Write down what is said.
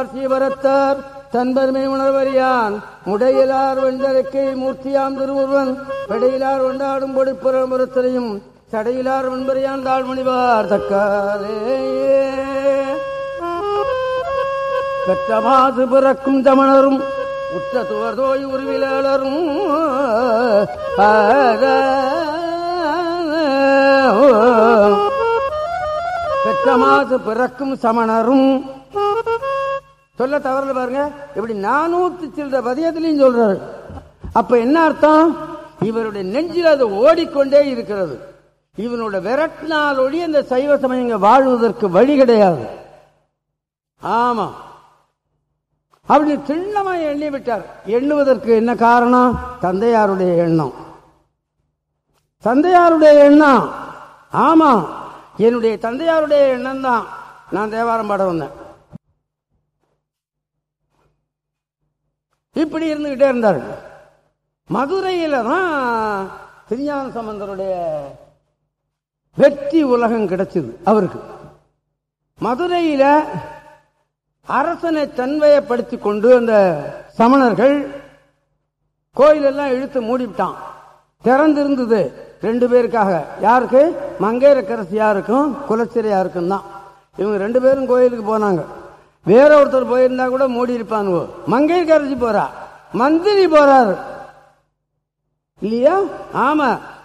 மணிவார் சீவரத்தார் தன்பெருமை உணர்வறியான் முடையிலார் வெண்டரைக்கை மூர்த்தியாம் திருவுருவன் பெடையிலார் கொண்டாடும் பொடிப்புறமுறத்திலையும் சடையிலார் வெண்பறியான் தாழ்மணிவார் தக்காரே பெற்றமாது பிறக்கும் தமிழரும் உற்ற துவர்தோய் உருவிலரும் பெற்றமாது பிறக்கும் சமணரும் சொல்ல தவறல பாருங்க இப்படி நானூத்தி சில்லற பதியத்திலையும் சொல்றாரு அப்ப என்ன அர்த்தம் இவருடைய நெஞ்சில் அது ஓடிக்கொண்டே இருக்கிறது இவனோட விரட்டினால் ஒளி அந்த சைவ சமயங்க வாழ்வதற்கு வழி கிடையாது ஆமா அப்படி திண்ணமா எண்ணி விட்டார் எண்ணுவதற்கு என்ன காரணம் தந்தையாருடைய எண்ணம் தந்தையாருடைய எண்ணம் ஆமா என்னுடைய தந்தையாருடைய எண்ணம் தான் நான் தேவாரம் பாட வந்தேன் இப்படி இருந்துகிட்டே இருந்தார் மதுரையில தான் திருஞான சம்பந்தருடைய வெற்றி உலகம் கிடைச்சது அவருக்கு மதுரையில அரசனை தன்வயப்படுத்தி கொண்டு அந்த சமணர்கள் கோயிலெல்லாம் இழுத்து மூடிவிட்டான் திறந்திருந்தது ரெண்டு பேருக்காக யாருக்கு மங்கையரக்கரசியாருக்கும் குலச்சிரையாருக்கும் தான் இவங்க ரெண்டு பேரும் கோயிலுக்கு போனாங்க வேற ஒருத்தர் போயிருந்தா கூட மூடி இருப்பானுவோ மங்கையரசி போறா மந்திரி போறாரு இல்லையா ஆமா